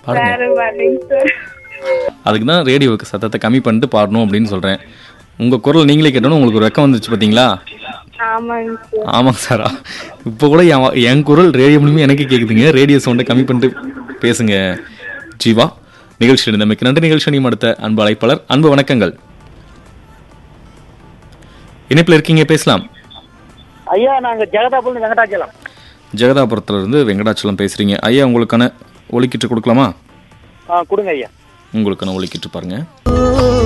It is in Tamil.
பாருங்க வேற வரலைங்க சார் அதுக்கு தான் ரேடியோவுக்கு சத்தத்தை கம்மி பண்ணிட்டு பாடணும் அப்படின்னு சொல்கிறேன் உங்கள் குரல் நீங்களே கேட்டோன்னு உங்களுக்கு ஒரு வெக்கம் வந்துச்சு பார்த்தீங்களா ஆமாங்க சார் ஆமாங்க சார் இப்போ கூட என் வா- என் குரல் ரேடியோ மூலியமாக எனக்கு கேட்குதுங்க ரேடியோ சவுண்டை கம்மி பண்ணிட்டு பேசுங்க ஜீவா நிகழ்ச்சி இருந்தமைக்கு நன்றி நிகழ்ச்சி நீ அடுத்த அன்பு அழைப்பாளர் அன்பு வணக்கங்கள் இணைப்பில் இருக்கீங்க பேசலாம் ஐயா நாங்க ஜெகதாபுரம் வெங்கடாச்சலம் ஜெகதாபுரத்துல இருந்து வெங்கடாச்சலம் பேசுறீங்க ஐயா உங்களுக்கான ஒலிக்கிட்டு கொடுக்கலாமா ஆ கொடுங்க ஐயா உங்களுக்கான ஒலிக்கிட்டு பாருங்க